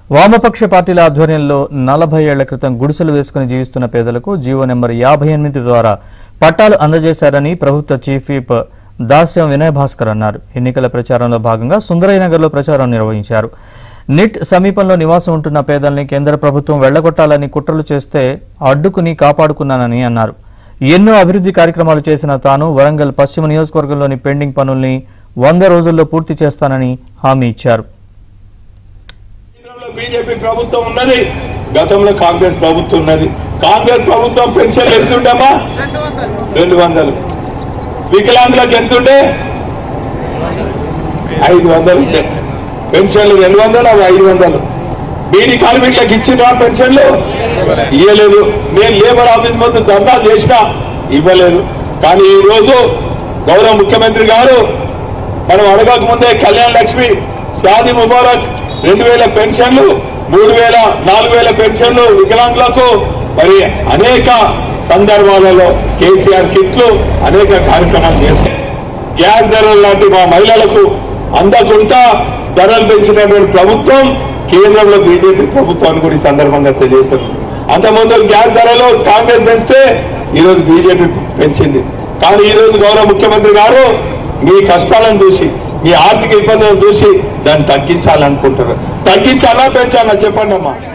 వామపక్ష పార్టీల ఆధ్వర్యంలో నలభై ఏళ్ల క్రితం గుడిసెలు వేసుకుని జీవిస్తున్న పేదలకు జీవో నెంబర్ యాభై ఎనిమిది ద్వారా పట్టాలు అందజేశారని ప్రభుత్వ చీఫ్ విప్ దాస్యం వినయ్ భాస్కర్ అన్నారు ఎన్నికల ప్రచారంలో భాగంగా సుందరయ్యనగర్లో ప్రచారం నిర్వహించారు నిట్ సమీపంలో నివాసం ఉంటున్న పేదల్ని కేంద్ర ప్రభుత్వం వెళ్లగొట్టాలని కుట్రలు చేస్తే అడ్డుకుని కాపాడుకున్నానని అన్నారు ఎన్నో అభివృద్ధి కార్యక్రమాలు చేసిన తాను వరంగల్ పశ్చిమ నియోజకవర్గంలోని పెండింగ్ పనుల్ని వంద రోజుల్లో పూర్తి చేస్తానని హామీ ఇచ్చారు కేంద్రంలో బీజేపీ ప్రభుత్వం ఉన్నది గతంలో కాంగ్రెస్ ప్రభుత్వం ఉన్నది కాంగ్రెస్ ప్రభుత్వం పెన్షన్లు ఎంతుండమ్మా రెండు వందలు వికలాంగులకు ఎంతుండే ఐదు వందలు ఉండే పెన్షన్లు రెండు వందలు అవి ఐదు వందలు బీడీ కార్మికులకు ఇచ్చిండ్రా పెన్షన్లు ఇవ్వలేదు నేను లేబర్ ఆఫీస్ ముందు ధర్నాలు చేసినా ఇవ్వలేదు కానీ ఈ రోజు గౌరవ ముఖ్యమంత్రి గారు మనం అడగక ముందే కళ్యాణ్ లక్ష్మి షాది ముబారక్ రెండు వేల పెన్షన్లు మూడు వేల నాలుగు వేల పెన్షన్లు వికలాంగులకు మరి అనేక సందర్భాలలో కేసీఆర్ కిట్లు అనేక కార్యక్రమాలు చేశారు గ్యాస్ ధరలు లాంటి మా మహిళలకు అందకుండా ధరలు పెంచినటువంటి ప్రభుత్వం కేంద్రంలో బీజేపీ ప్రభుత్వాన్ని కూడా ఈ సందర్భంగా తెలియజేస్తున్నారు అంతకుముందు గ్యాస్ ధరలు కాంగ్రెస్ పెంచితే ఈరోజు బీజేపీ పెంచింది కానీ ఈరోజు గౌరవ ముఖ్యమంత్రి గారు మీ కష్టాలను చూసి మీ ఆర్థిక ఇబ్బందులను చూసి దాన్ని తగ్గించాలనుకుంటారు తగ్గించాలా పెంచాలా చెప్పండి అమ్మా